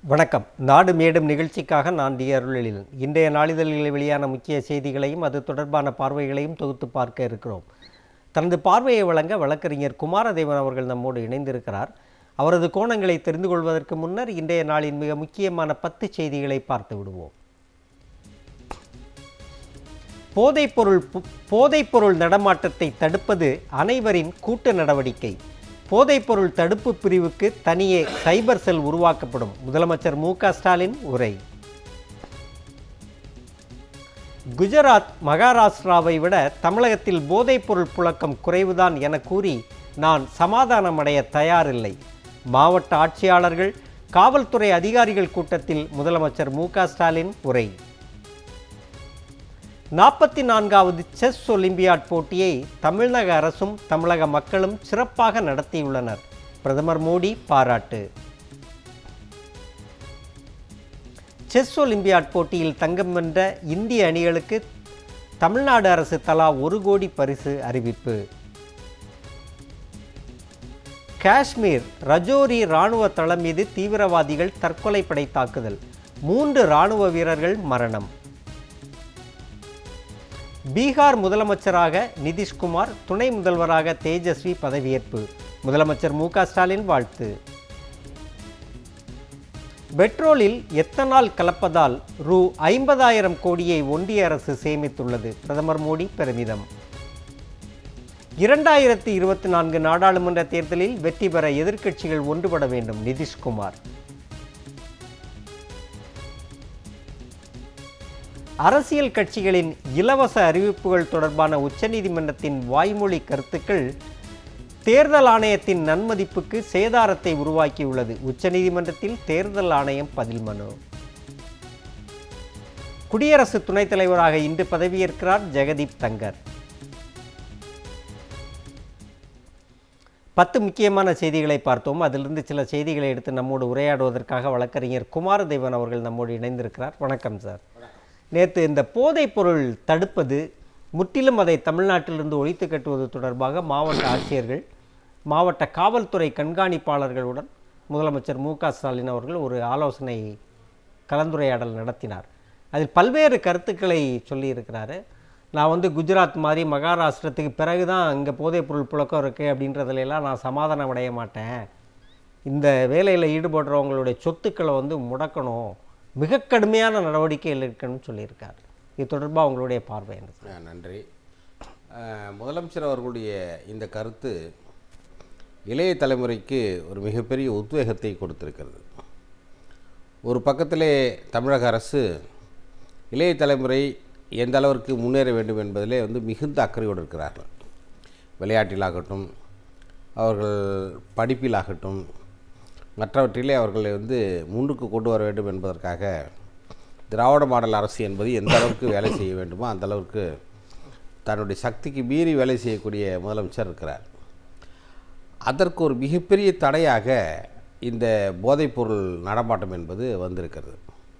வணக்கம் நாடு மேடும் நிகழ்ச்சிக்காக நான் டி அருளெழிலன் இன்றைய நாளிதழ்களில் வெளியான முக்கிய செய்திகளையும் அது தொடர்பான பார்வைகளையும் தொகுத்து பார்க்க இருக்கிறோம் தனது பார்வையை வழங்க வழக்கறிஞர் குமாரதேவன் அவர்கள் நம்மோடு இணைந்திருக்கிறார் அவரது கோணங்களை தெரிந்து கொள்வதற்கு முன்னர் இன்றைய நாளின் மிக முக்கியமான பத்து செய்திகளை பார்த்து விடுவோம் போதைப்பொருள் பு- போதைப்பொருள் நடமாட்டத்தை தடுப்பது அனைவரின் கூட்டு நடவடிக்கை போதைப்பொருள் தடுப்பு பிரிவுக்கு தனியே சைபர் செல் உருவாக்கப்படும் முதலமைச்சர் மு க ஸ்டாலின் உரை குஜராத் மகாராஷ்டிராவை விட தமிழகத்தில் போதைப்பொருள் புழக்கம் குறைவுதான் என கூறி நான் சமாதானமடைய தயாரில்லை மாவட்ட ஆட்சியாளர்கள் காவல்துறை அதிகாரிகள் கூட்டத்தில் முதலமைச்சர் மு க ஸ்டாலின் உரை நாற்பத்தி நான்காவது செஸ் ஒலிம்பியாட் போட்டியை தமிழக அரசும் தமிழக மக்களும் சிறப்பாக நடத்தியுள்ளனர் பிரதமர் மோடி பாராட்டு செஸ் ஒலிம்பியாட் போட்டியில் தங்கம் வென்ற இந்திய அணிகளுக்கு தமிழ்நாடு அரசு தலா ஒரு கோடி பரிசு அறிவிப்பு காஷ்மீர் ரஜோரி இராணுவ தளம் மீது தீவிரவாதிகள் தற்கொலை படை தாக்குதல் மூன்று இராணுவ வீரர்கள் மரணம் பீகார் முதலமைச்சராக நிதிஷ்குமார் துணை முதல்வராக தேஜஸ்வி பதவியேற்பு முதலமைச்சர் மு க ஸ்டாலின் வாழ்த்து பெட்ரோலில் எத்தனால் கலப்பதால் ரூ ஐம்பதாயிரம் கோடியை ஒன்றிய அரசு சேமித்துள்ளது பிரதமர் மோடி பெருமிதம் இரண்டாயிரத்தி இருபத்தி நான்கு நாடாளுமன்ற தேர்தலில் வெற்றி பெற எதிர்க்கட்சிகள் ஒன்றுபட வேண்டும் நிதிஷ்குமார் அரசியல் கட்சிகளின் இலவச அறிவிப்புகள் தொடர்பான உச்சநீதிமன்றத்தின் வாய்மொழி கருத்துக்கள் தேர்தல் ஆணையத்தின் நன்மதிப்புக்கு சேதாரத்தை உருவாக்கியுள்ளது உச்சநீதிமன்றத்தில் தேர்தல் ஆணையம் பதில் மனு குடியரசு துணைத் தலைவராக இன்று பதவியேற்கிறார் ஜெகதீப் தங்கர் பத்து முக்கியமான செய்திகளை பார்த்தோம் அதிலிருந்து சில செய்திகளை எடுத்து நம்மோடு உரையாடுவதற்காக வழக்கறிஞர் குமாரதேவன் அவர்கள் நம்மோடு இணைந்திருக்கிறார் வணக்கம் சார் நேற்று இந்த போதைப் பொருள் தடுப்பது முற்றிலும் அதை தமிழ்நாட்டிலிருந்து ஒழித்து கட்டுவது தொடர்பாக மாவட்ட ஆட்சியர்கள் மாவட்ட காவல்துறை கண்காணிப்பாளர்களுடன் முதலமைச்சர் மு க ஸ்டாலின் அவர்கள் ஒரு ஆலோசனை கலந்துரையாடல் நடத்தினார் அதில் பல்வேறு கருத்துக்களை சொல்லியிருக்கிறாரு நான் வந்து குஜராத் மாதிரி மகாராஷ்டிரத்துக்கு பிறகு தான் இங்கே போதைப்பொருள் புழக்கம் இருக்குது அப்படின்றதுல எல்லாம் நான் சமாதானம் அடைய மாட்டேன் இந்த வேலையில் ஈடுபடுறவங்களுடைய சொத்துக்களை வந்து முடக்கணும் மிக கடுமையான நடவடிக்கைகள் இருக்கணும்னு சொல்லியிருக்காரு இது தொடர்பாக உங்களுடைய பார்வை என்ன சார்? ஆ, நன்றி ஆ, முதலமைச்சர் அவர்களுடைய இந்த கருத்து இளைய தலைமுறைக்கு ஒரு மிகப்பெரிய உத்வேகத்தை கொடுத்திருக்கிறது ஒரு பக்கத்திலே தமிழக அரசு இளைய தலைமுறை எந்த அளவிற்கு முன்னேற வேண்டும் என்பதிலே வந்து மிகுந்த அக்கறையோடு இருக்கிறார்கள் விளையாட்டிலாகட்டும் அவர்கள் படிப்பிலாகட்டும் மற்றவற்றிலே அவர்களை வந்து முன்னுக்கு கொண்டு வர வேண்டும் என்பதற்காக திராவிட மாடல் அரசு என்பது எந்த அளவுக்கு வேலை செய்ய வேண்டுமோ அந்த அளவுக்கு தன்னுடைய சக்திக்கு மீறி வேலை செய்யக்கூடிய முதலமைச்சர் இருக்கிறார் அதற்கு ஒரு மிகப்பெரிய தடையாக இந்த போதைப்பொருள் நடமாட்டம் என்பது வந்திருக்கிறது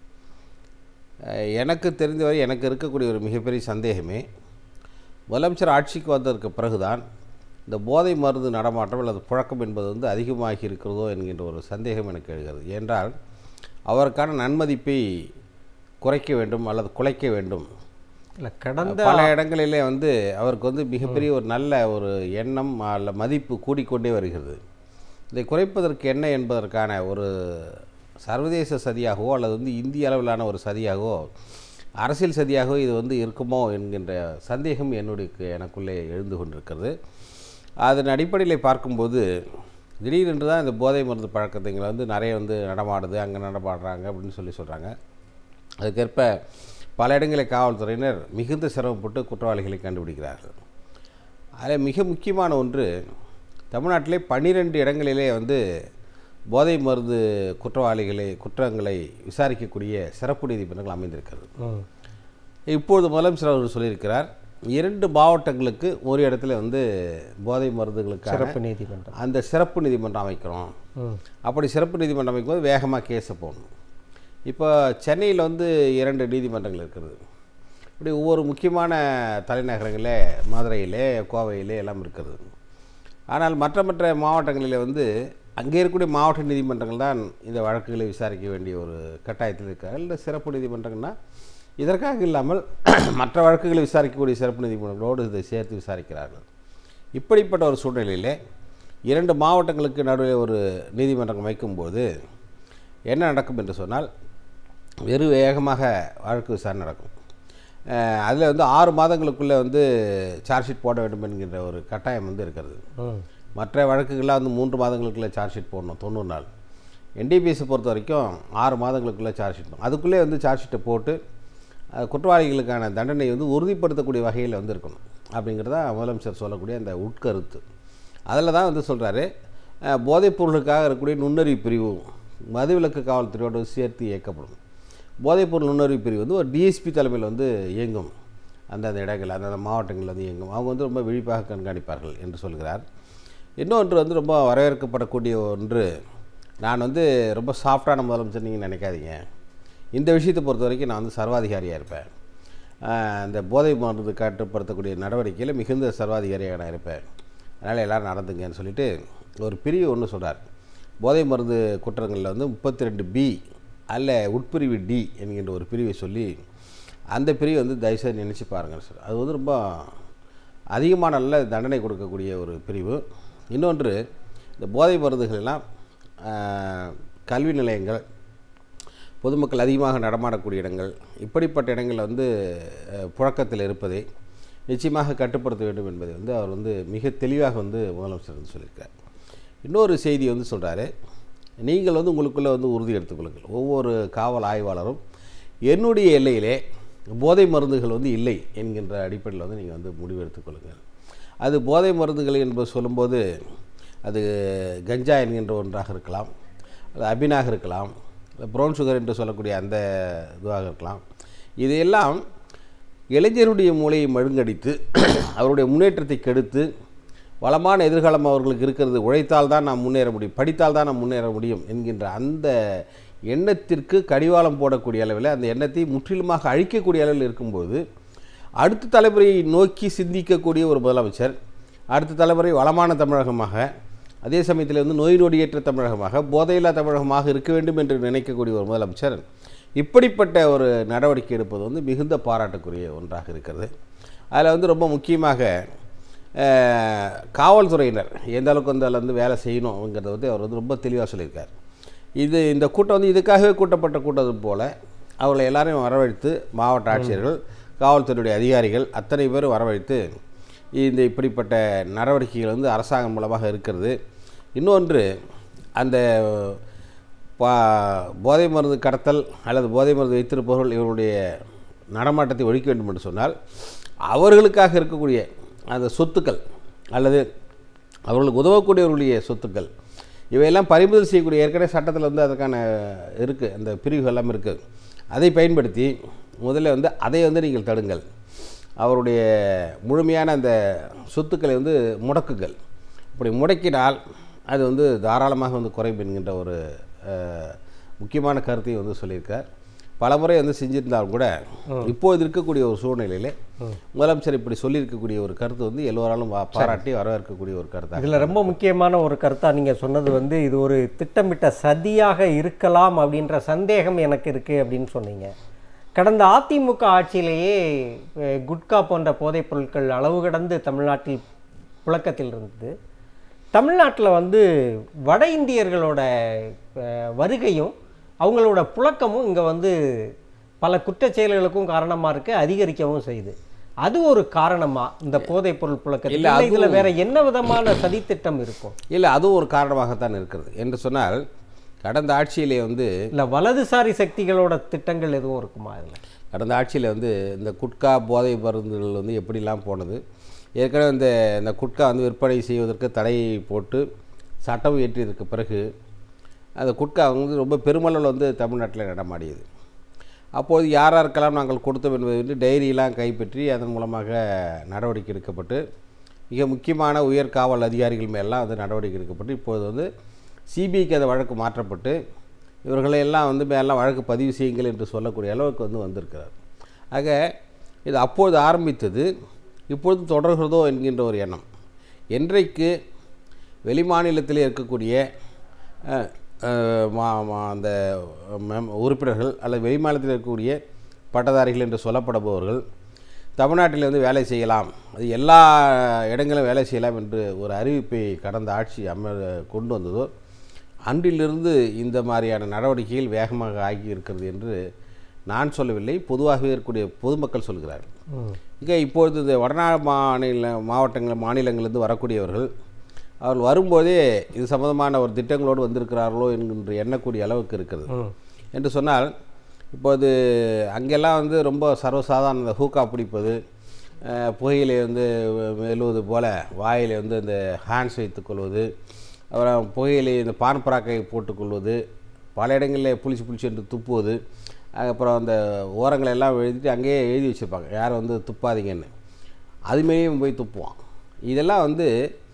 அஹ் எனக்கு தெரிந்தவரை எனக்கு இருக்கக்கூடிய ஒரு மிகப்பெரிய சந்தேகமே முதலமைச்சர் ஆட்சிக்கு வந்ததற்கு பிறகுதான் இந்த போதை மருந்து நடமாட்டம் அல்லது புழக்கம் என்பது வந்து அதிகமாகி இருக்கிறதோ என்கின்ற ஒரு சந்தேகம் எனக்கு எழுகிறது ஏனென்றால் அவருக்கான நன்மதிப்பை குறைக்க வேண்டும் அல்லது குலைக்க வேண்டும் இல்லை கடந்த பல இடங்களிலே வந்து அவருக்கு வந்து மிகப்பெரிய ஒரு நல்ல ஒரு எண்ணம் அல்ல மதிப்பு கூடிக்கொண்டே வருகிறது இதை குறைப்பதற்கு என்ன என்பதற்கான ஒரு சர்வதேச சதியாகவோ அல்லது வந்து இந்திய அளவிலான ஒரு சதியாகவோ அரசியல் சதியாகவோ இது வந்து இருக்குமோ என்கின்ற சந்தேகம் என்னுடைய எனக்குள்ளே எழுந்து கொண்டிருக்கிறது அதன் அடிப்படையில் பார்க்கும்போது திடீரென்று தான் இந்த போதை மருந்து பழக்கத்தைங்களை வந்து நிறைய வந்து நடமாடுது அங்கே நடமாடுறாங்க அப்படின்னு சொல்லி சொல்கிறாங்க அதுக்கேற்ப பல இடங்களில் காவல்துறையினர் மிகுந்த சிரமப்பட்டு குற்றவாளிகளை கண்டுபிடிக்கிறார்கள் அதில் மிக முக்கியமான ஒன்று தமிழ்நாட்டிலே பன்னிரெண்டு இடங்களிலே வந்து போதை மருந்து குற்றவாளிகளை குற்றங்களை விசாரிக்கக்கூடிய சிறப்பு நீதிமன்றங்கள் அமைந்திருக்கிறது ம். இப்பொழுது முதலமைச்சர் அவர்கள் சொல்லியிருக்கிறார் இரண்டு மாவட்டங்களுக்கு ஒரு இடத்துல வந்து போதை மருந்துகளுக்கான சிறப்பு நீதிமன்றம் அந்த சிறப்பு நீதிமன்றம் அமைக்கிறோம் ம். அப்படி சிறப்பு நீதிமன்றம் அமைக்கும்போது வேகமாக கேஸை போடணும் இப்போ சென்னையில் வந்து இரண்டு நீதிமன்றங்கள் இருக்கிறது இப்படி ஒவ்வொரு முக்கியமான தலைநகரங்களே மதுரையிலே கோவையிலே எல்லாம் இருக்கிறது ஆனால் மற்ற மற்ற மாவட்டங்களில் வந்து அங்கே இருக்கக்கூடிய மாவட்ட நீதிமன்றங்கள் தான் இந்த வழக்குகளை விசாரிக்க வேண்டிய ஒரு கட்டாயத்தில் இருக்காங்க இல்லை சிறப்பு நீதிமன்றங்கள்னா இதற்காக இல்லாமல் மற்ற வழக்குகளை விசாரிக்கக்கூடிய சிறப்பு நீதிமன்றங்களோடு இதை சேர்த்து விசாரிக்கிறார்கள் இப்படிப்பட்ட ஒரு சூழ்நிலையிலே இரண்டு மாவட்டங்களுக்கு நடுவே ஒரு நீதிமன்றம் வைக்கும்போது என்ன நடக்கும் என்று சொன்னால் வெறு வேகமாக வழக்கு விசாரணை நடக்கும் அதில் வந்து ஆறு மாதங்களுக்குள்ளே வந்து சார்ஜ் ஷீட் போட வேண்டும் என்கின்ற ஒரு கட்டாயம் வந்து இருக்கிறது ம் மற்ற வழக்குகள்லாம் வந்து மூன்று மாதங்களுக்குள்ளே சார்ஜ் ஷீட் போடணும் தொண்ணூறு நாள் என்டிபிஎஸ்சி பொறுத்த வரைக்கும் ஆறு மாதங்களுக்குள்ளே சார்ஜ் ஷீட் போடணும். அதுக்குள்ளே வந்து சார்ஜ் ஷீட்டை போட்டு அஹ், குற்றவாளிகளுக்கான தண்டனை வந்து உறுதிப்படுத்தக்கூடிய வகையில் வந்து இருக்கணும் அப்படிங்கிறதா முதலமைச்சர் சொல்லக்கூடிய அந்த உட்கருத்து அதில் தான் வந்து சொல்கிறாரு போதைப் பொருளுக்காக இருக்கக்கூடிய நுண்ணறிவு பிரிவு மதுவிலக்கு காவல்துறையோடு சேர்த்து இயக்கப்படும் போதைப்பொருள் நுண்ணறிவு பிரிவு வந்து ஒரு டிஎஸ்பி தலைமையில் வந்து இயங்கும் அந்தந்த இடங்கள் அந்தந்த மாவட்டங்களில் வந்து இயங்கும் அவங்க வந்து ரொம்ப விழிப்பாக கண்காணிப்பார்கள் என்று சொல்கிறார் இன்னொன்று வந்து ரொம்ப வரவேற்கப்படக்கூடிய ஒன்று நான் வந்து ரொம்ப சாஃப்டான முதலமைச்சர் நீங்கள் நினைக்காதீங்க இந்த விஷயத்தை பொறுத்த வரைக்கும் நான் வந்து சர்வாதிகாரியாக இருப்பேன் ஆஹ் இந்த போதை மருந்து கட்டுப்படுத்தக்கூடிய நடவடிக்கையில் மிகுந்த சர்வாதிகாரியாக நான் இருப்பேன் அதனால் எல்லோரும் நடந்துங்கன்னு சொல்லிட்டு ஒரு பிரிவு ஒன்று சொல்றார் போதை மருந்து குற்றங்களில் வந்து முப்பத்தி ரெண்டு பி அல்ல உட்பிரிவு டி என்கின்ற ஒரு பிரிவை சொல்லி அந்த பிரிவை வந்து தயவுசெய்து நினச்சி பாருங்கள் சார் அது வந்து ரொம்ப அதிகமான நல்ல தண்டனை கொடுக்கக்கூடிய ஒரு பிரிவு இன்னொன்று இந்த போதை மருந்துகள் எல்லாம் ஆஹ், கல்வி நிலையங்கள் பொதுமக்கள் அதிகமாக நடமாடக்கூடிய இடங்கள் இப்படிப்பட்ட இடங்களில் வந்து அஹ், புழக்கத்தில் இருப்பதை நிச்சயமாக கட்டுப்படுத்த வேண்டும் என்பதை வந்து அவர் வந்து மிக தெளிவாக வந்து முதலமைச்சர் வந்து சொல்லியிருக்கார் இன்னொரு செய்தி வந்து சொல்கிறாரு நீங்கள் வந்து உங்களுக்குள்ளே வந்து உறுதி எடுத்துக்கொள்ளுங்கள் ஒவ்வொரு காவல் ஆய்வாளரும் என்னுடைய எல்லையிலே போதை மருந்துகள் வந்து இல்லை என்கின்ற அடிப்படையில் வந்து நீங்கள் வந்து முடிவு எடுத்துக்கொள்ளுங்கள் அது போதை மருந்துகள் என்பது சொல்லும்போது அது கஞ்சா என்கின்ற ஒன்றாக இருக்கலாம் அது அபினாக இருக்கலாம் இல்லை ப்ரௌன் சுகர் என்று சொல்லக்கூடிய அந்த இதுவாக இருக்கலாம் இதையெல்லாம் இளைஞருடைய மூளையை மழுங்கடித்து அவருடைய முன்னேற்றத்தை கெடுத்து வளமான எதிர்காலம் அவர்களுக்கு இருக்கிறது உழைத்தால் தான் நாம் முன்னேற முடியும் படித்தால் தான் நாம் முன்னேற முடியும் என்கின்ற அந்த எண்ணத்திற்கு கடிவாளம் போடக்கூடிய அளவில் அந்த எண்ணத்தை முற்றிலுமாக அழிக்கக்கூடிய அளவில் இருக்கும்போது அடுத்த தலைமுறையை நோக்கி சிந்திக்கக்கூடிய ஒரு முதலமைச்சர் அடுத்த தலைமுறை வளமான தமிழகமாக அதே சமயத்தில் வந்து நோய் நொடியற்ற தமிழகமாக போதையில்லா தமிழகமாக இருக்க வேண்டும் என்று நினைக்கக்கூடிய ஒரு முதலமைச்சர் இப்படிப்பட்ட ஒரு நடவடிக்கை எடுப்பது வந்து மிகுந்த பாராட்டுக்குரிய ஒன்றாக இருக்கிறது அதில் வந்து ரொம்ப முக்கியமாக அஹ், காவல்துறையினர் எந்த அளவுக்கு வந்து அதில் வந்து வேலை செய்யணுங்கிறத வந்து அவர் வந்து ரொம்ப தெளிவாக சொல்லியிருக்கார் இது இந்த கூட்டம் வந்து இதுக்காகவே கூட்டப்பட்ட கூட்டம் போல் அவர்களை எல்லாரையும் வரவழைத்து மாவட்ட ஆட்சியர்கள் காவல்துறையுடைய அதிகாரிகள் அத்தனை பேரும் வரவழைத்து இந்த இப்படிப்பட்ட நடவடிக்கைகள் வந்து அரசாங்கம் மூலமாக இருக்கிறது இன்னொன்று அந்த பா போதை மருந்து கடத்தல் அல்லது போதை மருந்து வைத்திருப்பவர்கள் இவருடைய நடமாட்டத்தை ஒழிக்க வேண்டும் என்று சொன்னால் அவர்களுக்காக இருக்கக்கூடிய அந்த சொத்துக்கள் அல்லது அவர்களுக்கு உதவக்கூடியவர்களுடைய சொத்துக்கள் இவையெல்லாம் பறிமுதல் செய்யக்கூடிய ஏற்கனவே சட்டத்தில் வந்து அதுக்கான இருக்குது அந்த பிரிவுகள் எல்லாம் இருக்குது அதை பயன்படுத்தி முதல்ல வந்து அதை வந்து நீங்கள் தடுங்கள் அவருடைய முழுமையான அந்த சொத்துக்களை வந்து முடக்குங்கள் இப்படி முடக்கினால் அது வந்து தாராளமாக வந்து குறையும் என்கின்ற ஒரு அஹ், முக்கியமான கருத்தையும் வந்து சொல்லியிருக்கார் பலமுறை வந்து செஞ்சிருந்தாலும் கூட இப்போது இருக்கக்கூடிய ஒரு சூழ்நிலையிலே முதலமைச்சர் இப்படி சொல்லியிருக்கக்கூடிய ஒரு கருத்து வந்து எல்லோராலும் வா- பாராட்டி வரவேற்கக்கூடிய ஒரு கருத்தாக இதில் ரொம்ப முக்கியமான ஒரு கருத்தா நீங்கள் சொன்னது வந்து இது ஒரு திட்டமிட்ட சதியாக இருக்கலாம் அப்படின்ற சந்தேகம் எனக்கு இருக்குது அப்படின்னு சொன்னீங்க கடந்த அதிமுக ஆட்சியிலேயே அஹ், குட்கா போன்ற போதைப் பொருட்கள் அளவு கடந்து தமிழ்நாட்டில் புழக்கத்தில் இருந்தது தமிழ்நாட்டில் வந்து வட இந்தியர்களோட அஹ், வருகையும் அவங்களோட புழக்கமும் இங்கே வந்து பல குற்றச் செயல்களுக்கும் காரணமாக இருக்கு அதிகரிக்கவும் செய்யுது அது ஒரு காரணமா இந்த போதைப் பொருள் புழக்கத்தில் இல்ல, இல்லை, இதுல அதுவும் வேற என்ன விதமான சதித்திட்டம் இருக்கும் இல்லை அதுவும் ஒரு காரணமாகத்தான் இருக்கிறது என்று சொன்னால் கடந்த ஆட்சியிலே வந்து இல்ல வலதுசாரி சக்திகளோட திட்டங்கள் எதுவும் இருக்குமா இதுல கடந்த ஆட்சியில் வந்து இந்த குட்கா போதை மருந்துகள் வந்து எப்படிலாம் போனது ஏற்கனவே இந்த இந்த குட்கா வந்து விற்பனை செய்வதற்கு தடை போட்டு சட்டம் இயற்றியதற்கு பிறகு அந்த குட்கா வந்து ரொம்ப பெருமளவில் வந்து தமிழ்நாட்டில் நடமாடியது அப்போது யார் யாருக்கெல்லாம் நாங்கள் கொடுத்தோம் என்பதை வந்து டைரியெல்லாம் கைப்பற்றி அதன் மூலமாக நடவடிக்கை எடுக்கப்பட்டு மிக முக்கியமான உயர் காவல் அதிகாரிகள் மேலாம் வந்து நடவடிக்கை எடுக்கப்பட்டு இப்போது வந்து சிபிஐக்கு அந்த வழக்கு மாற்றப்பட்டு இவர்களை எல்லாம் வந்து மேலாம் வழக்கு பதிவு செய்யுங்கள் என்று சொல்லக்கூடிய அளவுக்கு வந்து வந்திருக்கிறார் ஆக இது அப்பொழுது ஆரம்பித்தது இப்பொழுது தொடர்கிறதோ என்கின்ற ஒரு எண்ணம் என்றைக்கு வெளிமாநிலத்தில் இருக்கக்கூடிய அஹ், அஹ், மா- மா- அந்த மெம் உறுப்பினர்கள் அல்லது வெளிமாநிலத்தில் இருக்கக்கூடிய பட்டதாரிகள் என்று சொல்லப்படுபவர்கள் தமிழ்நாட்டில் வந்து வேலை செய்யலாம் அது எல்லா இடங்களும் வேலை செய்யலாம் என்று ஒரு அறிவிப்பை கடந்த ஆட்சி அம கொண்டு வந்ததோ அன்றிலிருந்து இந்த மாதிரியான நடவடிக்கைகள் வேகமாக ஆகி இருக்கிறது என்று நான் சொல்லவில்லை பொதுவாகவே இருக்கக்கூடிய பொதுமக்கள் சொல்கிறார்கள் இங்க இப்பொழுது இந்த வடநாடு மாநில மாவட்டங்கள் மாநிலங்களிலிருந்து வரக்கூடியவர்கள் அவர்கள் வரும்போதே இது சம்பந்தமான ஒரு திட்டங்களோடு வந்திருக்கிறார்களோ என்கின்ற எண்ணக்கூடிய அளவுக்கு இருக்கிறது என்று சொன்னால் இப்போது அங்கெல்லாம் வந்து ரொம்ப சர்வசாதாரண இந்த ஹூக்கா பிடிப்பது அஹ், புகையிலை வந்து மெல்லுவது போல வாயில் வந்து இந்த ஹேண்ட்ஸ் வைத்துக்கொள்வது அப்புறம் புகையிலை இந்த பான் பராக்கை போட்டுக்கொள்வது பல இடங்களில் புளிச்சு புளிச்சு என்று துப்புவது அதுக்கப்புறம் அந்த ஓரங்களை எல்லாம் எழுதிட்டு அங்கேயே எழுதி வச்சுருப்பாங்க யாரும் வந்து துப்பாதீங்கன்னு அதுமாரியும் போய் துப்புவான் இதெல்லாம் வந்து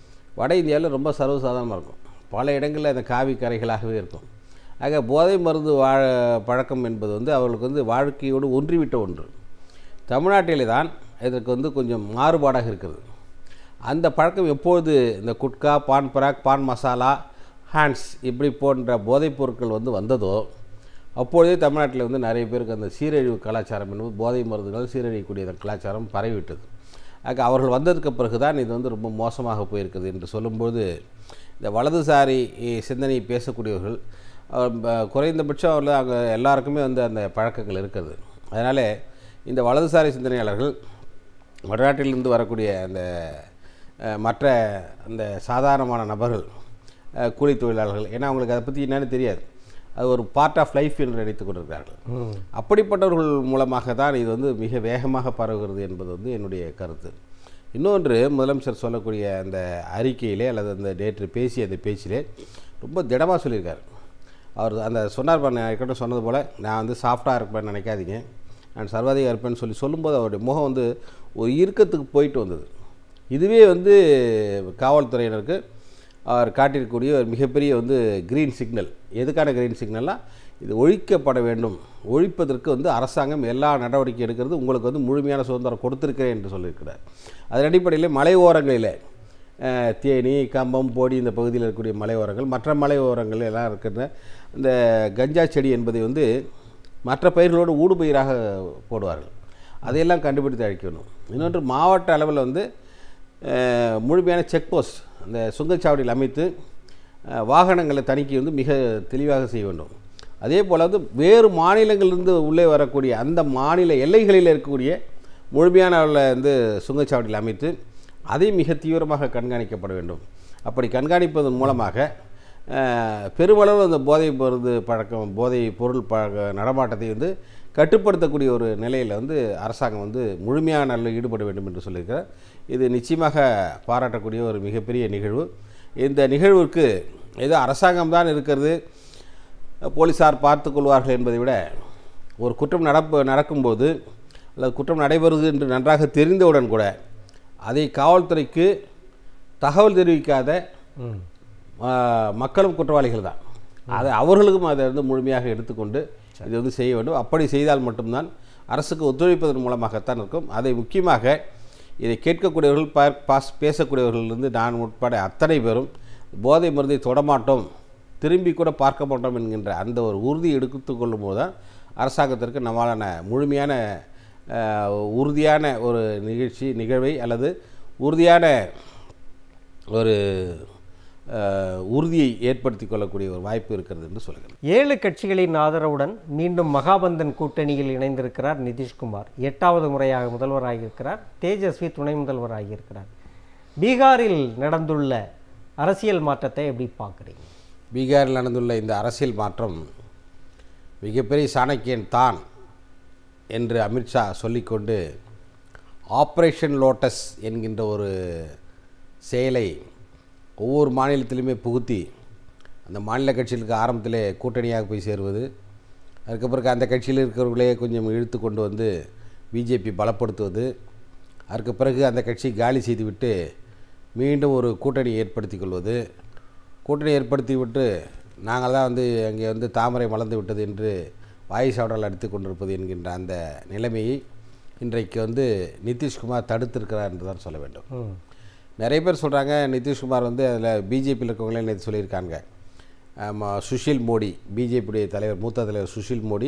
வட இந்தியாவில் ரொம்ப சர்வசாதாரணமாக இருக்கும் பல இடங்களில் அந்த காவி கரைகளாகவே இருக்கும் ஆக போதை மருந்து வாழ பழக்கம் என்பது வந்து அவர்களுக்கு வந்து வாழ்க்கையோடு ஒன்றிவிட்ட ஒன்று தமிழ்நாட்டிலே தான் இதற்கு வந்து கொஞ்சம் மாறுபாடாக இருக்கிறது அந்த பழக்கம் எப்பொழுது இந்த குட்கா பான் பராக் பான் மசாலா ஹேண்ட்ஸ் இப்படி போன்ற போதைப் பொருட்கள் வந்து வந்ததோ அப்பொழுதே தமிழ்நாட்டில் வந்து நிறைய பேருக்கு அந்த சீரழிவு கலாச்சாரம் என்பது போதை மருந்துகள் சீரழியக்கூடிய அந்த கலாச்சாரம் பரவிவிட்டது ஆக அவர்கள் வந்ததுக்கு பிறகு தான் இது வந்து ரொம்ப மோசமாக போயிருக்குது என்று சொல்லும்போது இந்த வலதுசாரி சிந்தனை பேசக்கூடியவர்கள் அவர் ப- குறைந்தபட்சம் அவர்கள் அங்கே எல்லாருக்குமே வந்து அந்த பழக்கங்கள் இருக்கிறது அதனால் இந்த வலதுசாரி சிந்தனையாளர்கள் வடநாட்டிலிருந்து வரக்கூடிய அந்த அஹ், மற்ற அந்த சாதாரணமான நபர்கள் அஹ், கூலி தொழிலாளர்கள் ஏன்னா அவங்களுக்கு அதை பற்றி என்னன்னு தெரியாது அது ஒரு பார்ட் ஆஃப் லைஃப் என்று நினைத்துக் கொண்டிருக்கிறார்கள் அப்படிப்பட்டவர்கள் மூலமாக தான் இது வந்து மிக வேகமாக பரவுகிறது என்பது வந்து என்னுடைய கருத்து இன்னொன்று முதலமைச்சர் சொல்லக்கூடிய அந்த அறிக்கையிலே அல்லது அந்த நேற்று பேசிய அந்த பேச்சிலே ரொம்ப திடமாக சொல்லியிருக்காரு அவர் அந்த சொன்னார் பாருங்க, நான் ஏற்கனவே சொன்னது போல் நான் வந்து சாஃப்டாக இருப்பேன்னு நினைக்காதீங்க நான் சர்வாதிகாரி இருப்பேன்னு சொல்லி சொல்லும்போது அவருடைய முகம் வந்து ஒரு இறுக்கத்துக்கு போயிட்டு வந்தது இதுவே வந்து காவல்துறையினருக்கு அவர் காட்டியிருக்கக்கூடிய ஒரு மிகப்பெரிய வந்து கிரீன் சிக்னல் எதுக்கான கிரீன் சிக்னல்னா இது ஒழிக்கப்பட வேண்டும் ஒழிப்பதற்கு வந்து அரசாங்கம் எல்லா நடவடிக்கை எடுக்கிறது உங்களுக்கு வந்து முழுமையான சுதந்திரம் கொடுத்திருக்கிறேன் என்று சொல்லியிருக்கிறார் அதன் அடிப்படையில் மலை ஓரங்களில் அஹ், தேனி கம்பம் போடி இந்த பகுதியில் இருக்கக்கூடிய மலையோரங்கள் மற்ற மலையோரங்கள் எல்லாம் இருக்கிற இந்த கஞ்சா செடி என்பதை வந்து மற்ற பயிர்களோடு ஊடுபயிராக போடுவார்கள் அதையெல்லாம் கண்டுபிடித்து அழிக்கணும் இன்னொன்று மாவட்ட அளவில் வந்து அஹ், முழுமையான செக் போஸ்ட் அந்த சுங்கச்சாவடியில் அமைத்து அஹ், வாகனங்களை தணிக்கை வந்து மிக தெளிவாக செய்ய வேண்டும் அதே போல் வந்து வேறு மாநிலங்களிலிருந்து உள்ளே வரக்கூடிய அந்த மாநில எல்லைகளில் இருக்கக்கூடிய முழுமையான அளவில் வந்து சுங்கச்சாவடியில் அமைத்து அதை மிக தீவிரமாக கண்காணிக்கப்பட வேண்டும் அப்படி கண்காணிப்பதன் மூலமாக அஹ், பெருமளவு அந்த போதை மருந்து பழக்கம் போதை பொருள் பழக்க நடமாட்டத்தை வந்து கட்டுப்படுத்தக்கூடிய ஒரு நிலையில் வந்து அரசாங்கம் வந்து முழுமையான நல்ல ஈடுபட வேண்டும் என்று சொல்லியிருக்கிறார் இது நிச்சயமாக பாராட்டக்கூடிய ஒரு மிகப்பெரிய நிகழ்வு இந்த நிகழ்வுக்கு ஏதோ அரசாங்கம் தான் இருக்கிறது போலீஸார் பார்த்துக் கொள்வார்கள் என்பதை விட ஒரு குற்றம் நடப்பு நடக்கும்போது அல்லது குற்றம் நடைபெறுது என்று நன்றாக தெரிந்தவுடன் கூட அதை காவல்துறைக்கு தகவல் தெரிவிக்காத ஆ, மக்களும் குற்றவாளிகள் தான் அதை அவர்களுக்கும் அதை வந்து முழுமையாக எடுத்துக்கொண்டு இது வந்து செய்ய வேண்டும் அப்படி செய்தால் மட்டும்தான் அரசுக்கு ஒத்துழைப்பதன் மூலமாகத்தான் இருக்கும் அதை முக்கியமாக இதை கேட்கக்கூடியவர்கள் பா- பாஸ் பேசக்கூடியவர்களிலிருந்து நான் உட்பட அத்தனை பேரும் போதை மருந்தை தொடமாட்டோம் திரும்பி கூட பார்க்க மாட்டோம் என்கின்ற அந்த ஒரு உறுதி எடுத்துக் கொள்ளும் போது தான் அரசாங்கத்திற்கு நம்மளான முழுமையான அஹ், உறுதியான ஒரு நிகழ்ச்சி நிகழ்வை அல்லது உறுதியான ஒரு அஹ், உறுதியை ஏற்படுத்தி கொள்ளக்கூடிய ஒரு வாய்ப்பு இருக்கிறது என்று சொல்கிறேன் ஏழு கட்சிகளின் ஆதரவுடன் மீண்டும் மகாபந்தன் கூட்டணியில் இணைந்திருக்கிறார் நிதிஷ்குமார் எட்டாவது முறையாக முதல்வராகியிருக்கிறார் தேஜஸ்வி துணை முதல்வராகியிருக்கிறார் பீகாரில் நடந்துள்ள அரசியல் மாற்றத்தை எப்படி பார்க்குறீங்க பீகாரில் நடந்துள்ள இந்த அரசியல் மாற்றம் மிகப்பெரிய சாணக்கியன் தான் என்று அமித்ஷா சொல்லிக்கொண்டு ஆப்ரேஷன் லோட்டஸ் என்கின்ற ஒரு செயலை ஒவ்வொரு மாநிலத்திலுமே புகுத்தி அந்த மாநில கட்சிகளுக்கு ஆரம்பத்திலே கூட்டணியாக போய் சேருவது அதுக்கு பிறகு அந்த கட்சியில் இருக்கிறவர்களே கொஞ்சம் இழுத்து கொண்டு வந்து பிஜேபி பலப்படுத்துவது அதற்கு பிறகு அந்த கட்சி காலி செய்துவிட்டு மீண்டும் ஒரு கூட்டணி ஏற்படுத்தி கொள்வது கூட்டணி ஏற்படுத்தி விட்டு நாங்கள் தான் வந்து அங்கே வந்து தாமரை மலர்ந்து விட்டது என்று வாய் சாவடால் அடித்து கொண்டிருப்பது என்கின்ற அந்த நிலைமையை இன்றைக்கு வந்து நிதிஷ்குமார் தடுத்திருக்கிறார் என்று தான் சொல்ல வேண்டும் ம் நிறைய பேர் சொல்கிறாங்க நிதிஷ்குமார் வந்து அதில் பிஜேபியில் இருக்கவங்களே நேற்று சொல்லியிருக்காங்க ஆமா, சுஷில் மோடி பிஜேபியுடைய தலைவர் மூத்த தலைவர் சுஷில் மோடி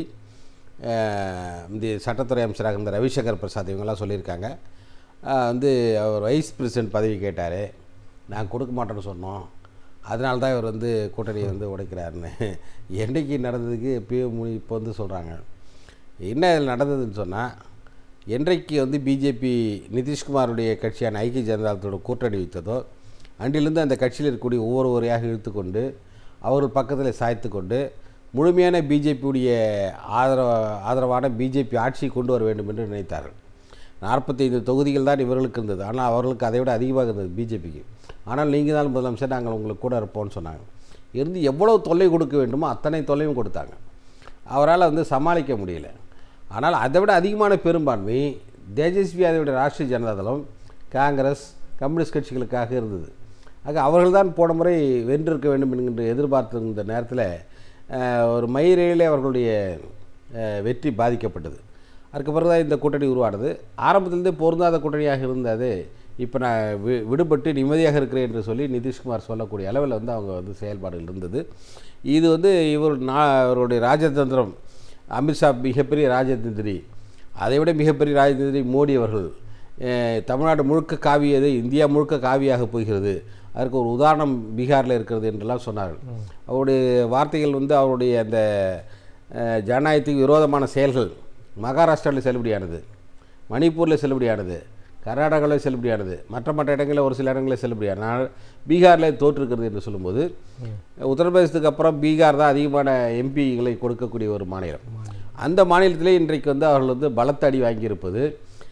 அஹ், இந்த சட்டத்துறை அமைச்சராக இருந்த ரவிசங்கர் பிரசாத் இவங்கெல்லாம் சொல்லியிருக்காங்க அஹ், வந்து அவர் வைஸ் பிரசிடென்ட் பதவி கேட்டார் நான் கொடுக்க மாட்டேன்னு சொன்னோம் அதனால தான் இவர் வந்து கூட்டணியை வந்து உடைக்கிறாருன்னு என்னைக்கு நடந்ததுக்கு எப்பயும் இப்போ வந்து சொல்கிறாங்க என்ன இதில் நடந்ததுன்னு சொன்னால் என்றைக்கு வந்து பிஜேபி நிதிஷ்குமாருடைய கட்சியான ஐக்கிய ஜனதாதளத்தோட கூட்டணி வைத்ததோ அன்றிலிருந்து அந்த கட்சியில் இருக்கக்கூடிய ஒவ்வொருவரையாக இழுத்துக்கொண்டு அவர்கள் பக்கத்தில் சாய்த்து கொண்டு முழுமையான பிஜேபியுடைய ஆதரவ ஆதரவான பிஜேபி ஆட்சியை கொண்டு வர வேண்டும் என்று நினைத்தார்கள் நாற்பத்தைந்து தொகுதிகள் தான் இவர்களுக்கு இருந்தது ஆனால் அவர்களுக்கு அதை விட அதிகமாக இருந்தது பிஜேபிக்கு ஆனால் நீங்கள் தான் முதலமைச்சர் நாங்கள் உங்களுக்கு கூட இருப்போம்னு சொன்னாங்க இருந்து எவ்வளவு தொல்லை கொடுக்க வேண்டுமோ அத்தனை தொல்லையும் கொடுத்தாங்க அவரால் வந்து சமாளிக்க முடியல ஆனால் அதை விட அதிகமான பெரும்பான்மை தேஜஸ்வி யாதவுடைய ராஷ்டிரிய ஜனதாதளம் காங்கிரஸ் கம்யூனிஸ்ட் கட்சிகளுக்காக இருந்தது ஆக அவர்கள்தான் போன முறை வென்றிருக்க வேண்டும் என்கின்ற எதிர்பார்த்திருந்த நேரத்தில் அஹ், ஒரு மயிரிலே அவர்களுடைய அஹ், வெற்றி பாதிக்கப்பட்டது அதுக்கு பிறகு தான் இந்த கூட்டணி உருவானது ஆரம்பத்திலிருந்தே பொருந்தாத கூட்டணியாக இருந்தது இப்போ நான் வி விடுபட்டு நிம்மதியாக இருக்கிறேன் என்று சொல்லி நிதிஷ்குமார் சொல்லக்கூடிய அளவில் வந்து அவங்க வந்து செயல்பாடுகள் இருந்தது இது வந்து இவர் நான் அவருடைய ராஜதந்திரம் அமித்ஷா மிகப்பெரிய ராஜதந்திரி அதை விட மிகப்பெரிய ராஜதந்திரி மோடி அவர்கள் அஹ், தமிழ்நாடு முழுக்க காவியது இந்தியா முழுக்க காவியாக போகிறது அதற்கு ஒரு உதாரணம் பீகாரில் இருக்கிறது என்றெல்லாம் சொன்னார்கள் அவருடைய வார்த்தைகள் வந்து அவருடைய அந்த அஹ், ஜனநாயகத்துக்கு விரோதமான செயல்கள் மகாராஷ்டிராவில் செல்லுபடியானது மணிப்பூரில் செல்லுபடியானது கர்நாடகாவில் செல்லுபடியானது மற்ற மற்ற இடங்களில் ஒரு சில இடங்களில் செல்லுபடியானது ஆனால் பீகாரில் தோற்றிருக்கிறது என்று சொல்லும்போது உத்தரப்பிரதேசத்துக்கு அப்புறம் பீகார் தான் அதிகமான எம்பிகளை கொடுக்கக்கூடிய ஒரு மாநிலம் அந்த மாநிலத்திலே இன்றைக்கு வந்து அவர்கள் வந்து பலத்த அடி வாங்கியிருப்பது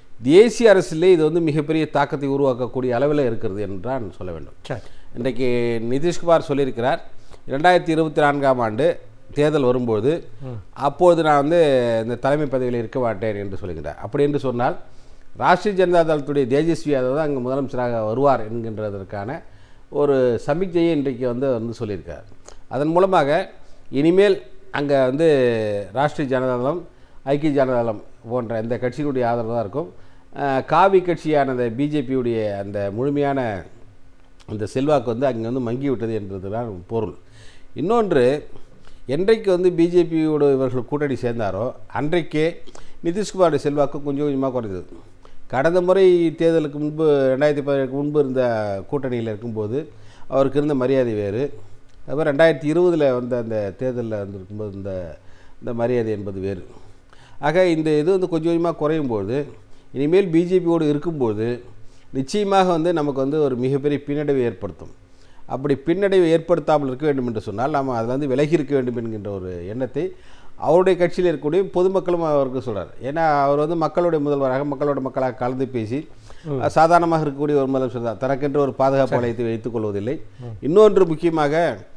தேசிய அரசிலே இது வந்து மிகப்பெரிய தாக்கத்தை உருவாக்கக்கூடிய அளவில் இருக்கிறது என்றான் சொல்ல வேண்டும் சரி இன்றைக்கு நிதிஷ்குமார் சொல்லியிருக்கிறார் ரெண்டாயிரத்தி இருபத்தி நான்காம் ஆண்டு தேர்தல் வரும்போது அப்போது நான் வந்து இந்த தலைமை பதவியில் இருக்க மாட்டேன் என்று சொல்லுகிறார் அப்படி என்று சொன்னால் ராஷ்டிரிய ஜனதா தளத்துடைய தேஜஸ்வி யாதவ் தான் அங்கே முதலமைச்சராக வருவார் என்கின்றதற்கான ஒரு சமிக்ஞையை இன்றைக்கு வந்து வந்து சொல்லியிருக்கார் அதன் மூலமாக இனிமேல் அங்கே வந்து ராஷ்டிரிய ஜனதாதளம் ஐக்கிய ஜனதாதளம் போன்ற இந்த கட்சிகளுடைய ஆதரவு தான் இருக்கும் அஹ், காவி கட்சியான அந்த பிஜேபியுடைய அந்த முழுமையான அந்த செல்வாக்கு வந்து அங்கே வந்து மங்கி விட்டது என்பதுதான் பொருள் இன்னொன்று என்றைக்கு வந்து பிஜேபியோட இவர்கள் கூட்டணி சேர்ந்தாரோ அன்றைக்கே நிதிஷ்குமாருடைய செல்வாக்கு கொஞ்சம் கொஞ்சமாக குறைந்தது கடந்த முறை தேர்தலுக்கு முன்பு ரெண்டாயிரத்தி பதினேழுக்கு முன்பு இருந்த கூட்டணியில் இருக்கும்போது அவருக்கு இருந்த மரியாதை வேறு அதுமாதிரி ரெண்டாயிரத்தி இருபதில் வந்த அந்த தேர்தலில் வந்திருக்கும்போது இந்த இந்த மரியாதை என்பது வேறு ஆக இந்த இது வந்து கொஞ்சம் கொஞ்சமாக குறையும் போது இனிமேல் பிஜேபியோடு இருக்கும்போது நிச்சயமாக வந்து நமக்கு வந்து ஒரு மிகப்பெரிய பின்னடைவை ஏற்படுத்தும் அப்படி பின்னடைவை ஏற்படுத்தாமல் இருக்க வேண்டும் என்று சொன்னால் நாம் அதில் வந்து விலகி இருக்க வேண்டும் என்கின்ற ஒரு எண்ணத்தை அவருடைய கட்சியில் இருக்கக்கூடிய பொதுமக்களும் அவருக்கு சொல்றார் ஏன்னா அவர் வந்து மக்களுடைய முதல்வராக மக்களோட மக்களாக கலந்து பேசி சாதாரணமாக இருக்கக்கூடிய ஒரு முதலமைச்சர் தான் தனக்கென்று ஒரு பாதுகாப்பு வளையத்தை வைத்துக் கொள்வதில்லை இன்னொன்று முக்கியமாக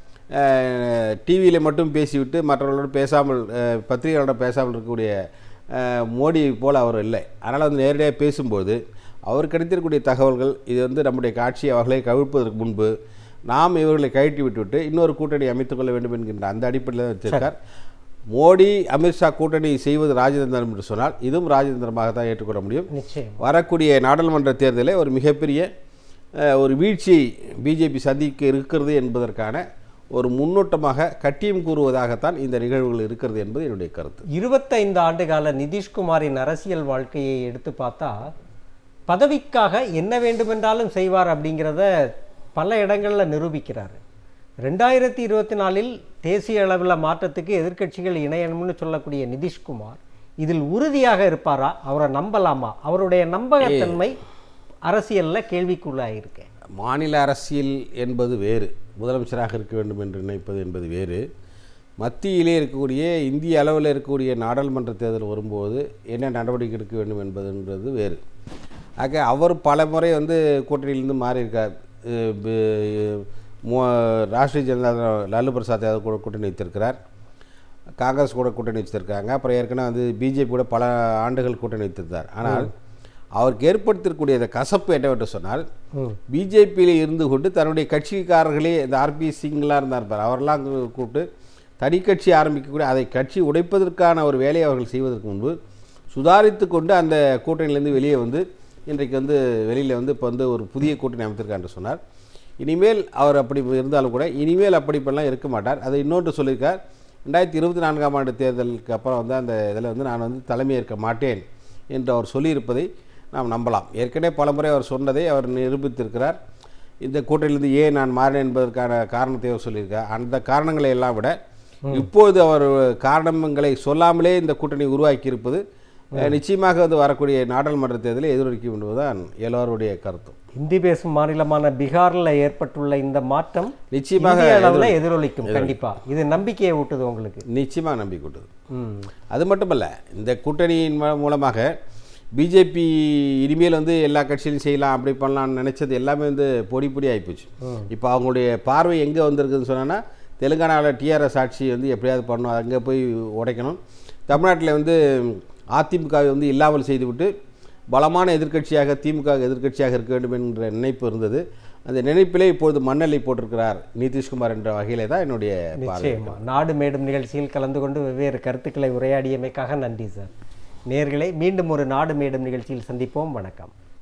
டிவியில் மட்டும் பேசிவிட்டு மற்றவர்களோடு பேசாமல் அஹ், பத்திரிகைகளோட பேசாமல் இருக்கக்கூடிய அஹ், மோடி போல் அவர் இல்லை அதனால் வந்து நேரடியாக பேசும்போது அவர் கிடைத்திருக்கக்கூடிய தகவல்கள் இது வந்து நம்முடைய காட்சியை அவர்களை கவிழ்ப்பதற்கு முன்பு நாம் இவர்களை கழட்டி விட்டுவிட்டு இன்னொரு கூட்டணி அமைத்துக் கொள்ள வேண்டும் என்கின்ற அந்த அடிப்படையில் தான் வச்சிருக்கார் மோடி அமித்ஷா கூட்டணி செய்வது ராஜதந்திரம் என்று சொன்னால் இதுவும் ராஜதந்திரமாக தான் ஏற்றுக்கொள்ள முடியும் நிச்சயம் வரக்கூடிய நாடாளுமன்ற தேர்தலில் ஒரு மிகப்பெரிய அஹ், ஒரு வீழ்ச்சியை பிஜேபி சந்திக்க இருக்கிறது என்பதற்கான ஒரு முன்னோட்டமாக கட்டியம் கூறுவதாகத்தான் இந்த நிகழ்வுகள் இருக்கிறது என்பது என்னுடைய கருத்து இருபத்தைந்து ஆண்டு கால நிதிஷ்குமாரின் அரசியல் வாழ்க்கையை எடுத்து பார்த்தா பதவிக்காக என்ன வேண்டுமென்றாலும் செய்வார் அப்படிங்கிறத பல இடங்களில் நிரூபிக்கிறார் ரெண்டாயிரத்தி இருபத்தி நாலில் தேசிய அளவில் மாற்றத்துக்கு எதிர்க்கட்சிகள் இணையணும்னு சொல்லக்கூடிய நிதிஷ்குமார் இதில் உறுதியாக இருப்பாரா அவரை நம்பலாமா அவருடைய நம்பகத்தன்மை அரசியலில் கேள்விக்குள்ளாயிருக்கு மாநில அரசியல் என்பது வேறு முதலமைச்சராக இருக்க வேண்டும் என்று நினைப்பது என்பது வேறு மத்தியிலே இருக்கக்கூடிய இந்திய அளவில் இருக்கக்கூடிய நாடாளுமன்ற தேர்தல் வரும்போது என்ன நடவடிக்கை எடுக்க வேண்டும் என்பதுன்றது வேறு ஆக அவர் பல முறை வந்து கூட்டணியிலிருந்து மாறியிருக்கார் அஹ் ப- மோ- ராஷ்டிரிய ஜனதா தளம் லாலு பிரசாத் யாதவ் கூட கூட்டணி வைத்திருக்கிறார் காங்கிரஸ் கூட கூட்டணி வச்சிருக்காங்க அப்புறம் ஏற்கனவே வந்து பிஜேபி கூட பல ஆண்டுகள் கூட்டணி வைத்திருந்தார் ஆனால் அவருக்கு ஏற்படுத்திருக்கக்கூடிய அந்த கசப்பு என்னவென்று சொன்னால் பிஜேபியில் இருந்து கொண்டு தன்னுடைய கட்சிக்காரர்களே இந்த ஆர்பி சிங்லாம் இருந்தார் பார் அவரெல்லாம் கூ- கூப்பிட்டு தனி கட்சி ஆரம்பிக்கக்கூடிய அதை கட்சி உடைப்பதற்கான ஒரு வேலையை அவர்கள் செய்வதற்கு முன்பு சுதாரித்து கொண்டு அந்த கூட்டணியிலேருந்து வெளியே வந்து இன்றைக்கு வந்து வெளியில் வந்து இப்போ வந்து ஒரு புதிய கூட்டணி அமைத்திருக்கார் என்று சொன்னார் இனிமேல் அவர் அப்படி இருந்தாலும் கூட இனிமேல் அப்படி இப்படிலாம் இருக்க மாட்டார் அதை இன்னொன்று சொல்லியிருக்கார் ரெண்டாயிரத்தி இருபத்தி நான்காம் ஆண்டு தேர்தலுக்கு அப்புறம் வந்து அந்த இதில் வந்து நான் வந்து தலைமை ஏற்க மாட்டேன் என்று அவர் சொல்லியிருப்பதை நாம் நம்பலாம் ஏற்கனவே பலமுறை அவர் சொன்னதை அவர் நிரூபித்திருக்கிறார் இந்த கூட்டணியிலிருந்து ஏன் நான் மாறினேன் என்பதற்கான காரணத்தை அவர் சொல்லியிருக்கார் அந்த காரணங்களை எல்லாம் விட இப்போது அவர் காரணங்களை சொல்லாமலே இந்த கூட்டணி உருவாக்கி இருப்பது அஹ், நிச்சயமாக வந்து வரக்கூடிய நாடாளுமன்ற தேர்தலை எதிரொலிக்கும் என்பதுதான் எல்லோருடைய கருத்தும் இந்தி பேசும் மாநிலமான பீகார்ல ஏற்பட்டுள்ள இந்த மாற்றம் நிச்சயமாக இந்திய அளவுல எதிரொலிக்கும் கண்டிப்பா இது நம்பிக்கையை ஊட்டுது உங்களுக்கு நிச்சயமாக நம்பிக்கொண்டது ம் அது மட்டுமல்ல இந்த கூட்டணியின் மூ- மூலமாக பிஜேபி இனிமேல் வந்து எல்லா கட்சியிலும் செய்யலாம் அப்படி பண்ணலாம்னு நினச்சது எல்லாமே வந்து பொடி பொடி ஆகிப்போச்சு இப்போ அவங்களுடைய பார்வை எங்கே வந்திருக்குதுன்னு சொன்னோன்னா தெலுங்கானாவில் டிஆர்எஸ் ஆட்சி வந்து எப்படியாவது பண்ணணும் அங்கே போய் உடைக்கணும் தமிழ்நாட்டில் வந்து அதிமுகவை வந்து இல்லாமல் செய்துவிட்டு பலமான எதிர்க்கட்சியாக திமுக எதிர்க்கட்சியாக இருக்க வேண்டும் என்ற நினைப்பு இருந்தது அந்த நினைப்பிலே இப்பொழுது மண்ணெல்லை போட்டிருக்கிறார் நிதிஷ்குமார் என்ற வகையிலே தான் என்னுடைய பார்வை நிச்சயமா நாடு மேடும் நிகழ்ச்சியில் கலந்து கொண்டு வெவ்வேறு கருத்துக்களை உரையாடியமைக்காக நன்றி சார் நேர்களை மீண்டும் ஒரு நாடு மேடும் நிகழ்ச்சியில் சந்திப்போம் வணக்கம்